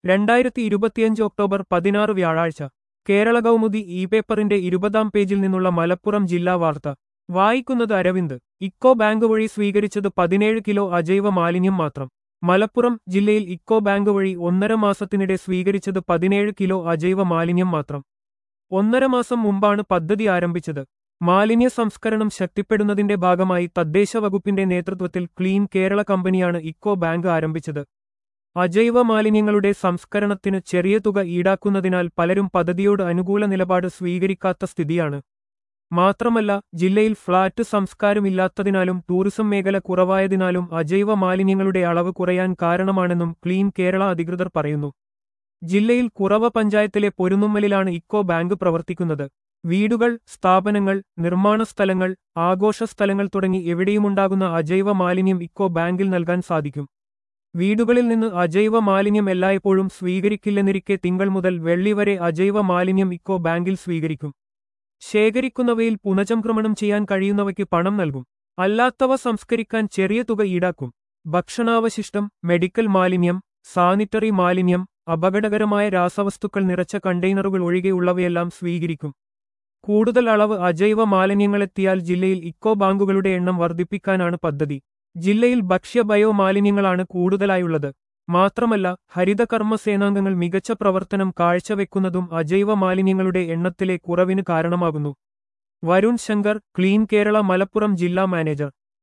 രണ്ടായിരത്തി ഇരുപത്തിയഞ്ച് ഒക്ടോബർ പതിനാറ് വ്യാഴാഴ്ച കേരള കൗമുദി ഇ പേപ്പറിന്റെ ഇരുപതാം പേജിൽ നിന്നുള്ള മലപ്പുറം ജില്ലാ വാർത്ത വായിക്കുന്നത് അരവിന്ദ് ഇക്കോ ബാങ്ക് വഴി സ്വീകരിച്ചത് പതിനേഴ് കിലോ അജൈവ മാലിന്യം മാത്രം മലപ്പുറം ജില്ലയിൽ ഇക്കോ ബാങ്ക് വഴി ഒന്നര മാസത്തിനിടെ സ്വീകരിച്ചത് പതിനേഴ് കിലോ അജൈവ മാലിന്യം മാത്രം ഒന്നര മാസം മുമ്പാണ് പദ്ധതി ആരംഭിച്ചത് മാലിന്യ സംസ്കരണം ശക്തിപ്പെടുന്നതിന്റെ ഭാഗമായി തദ്ദേശ വകുപ്പിന്റെ നേതൃത്വത്തിൽ ക്ലീൻ കേരള കമ്പനിയാണ് ഇക്കോ ബാങ്ക് ആരംഭിച്ചത് അജൈവ മാലിന്യങ്ങളുടെ സംസ്കരണത്തിന് ചെറിയ തുക ഈടാക്കുന്നതിനാൽ പലരും പദ്ധതിയോട് അനുകൂല നിലപാട് സ്വീകരിക്കാത്ത സ്ഥിതിയാണ് മാത്രമല്ല ജില്ലയിൽ ഫ്ളാറ്റ് സംസ്കാരമില്ലാത്തതിനാലും ടൂറിസം മേഖല കുറവായതിനാലും അജൈവ മാലിന്യങ്ങളുടെ അളവ് കുറയാൻ കാരണമാണെന്നും ക്ലീൻ കേരള അധികൃതർ പറയുന്നു ജില്ലയിൽ കുറവ പഞ്ചായത്തിലെ പൊരുന്നുമ്മലിലാണ് ഇക്കോ ബാങ്ക് പ്രവർത്തിക്കുന്നത് വീടുകൾ സ്ഥാപനങ്ങൾ നിർമ്മാണ സ്ഥലങ്ങൾ ആഘോഷ സ്ഥലങ്ങൾ തുടങ്ങി എവിടെയുമുണ്ടാകുന്ന അജൈവ മാലിന്യം ഇക്കോ ബാങ്കിൽ നൽകാൻ സാധിക്കും വീടുകളിൽ നിന്ന് അജൈവ മാലിന്യം എല്ലായ്പ്പോഴും സ്വീകരിക്കില്ലെന്നിരിക്കെ തിങ്കൾ മുതൽ വെള്ളി വരെ അജൈവ മാലിന്യം ഇക്കോ ബാങ്കിൽ സ്വീകരിക്കും ശേഖരിക്കുന്നവയിൽ പുനചംക്രമണം ചെയ്യാൻ കഴിയുന്നവയ്ക്ക് പണം നൽകും അല്ലാത്തവ സംസ്കരിക്കാൻ ചെറിയ തുക ഈടാക്കും ഭക്ഷണാവശിഷ്ടം മെഡിക്കൽ മാലിന്യം സാനിറ്ററി മാലിന്യം അപകടകരമായ രാസവസ്തുക്കൾ നിറച്ച കണ്ടെയ്നറുകൾ ഒഴികെയുള്ളവയെല്ലാം സ്വീകരിക്കും കൂടുതൽ അളവ് അജൈവ മാലിന്യങ്ങളെത്തിയാൽ ജില്ലയിൽ ഇക്കോ ബാങ്കുകളുടെ എണ്ണം വർദ്ധിപ്പിക്കാനാണ് പദ്ധതി ജില്ലയിൽ ഭക്ഷ്യ ബയോ മാലിന്യങ്ങളാണ് കൂടുതലായുള്ളത് മാത്രമല്ല ഹരിതകർമ്മ സേനാംഗങ്ങൾ മികച്ച പ്രവർത്തനം കാഴ്ചവെക്കുന്നതും അജൈവ മാലിന്യങ്ങളുടെ എണ്ണത്തിലെ കുറവിന് കാരണമാകുന്നു വരുൺ ശങ്കർ ക്ലീൻ കേരള മലപ്പുറം ജില്ലാ മാനേജർ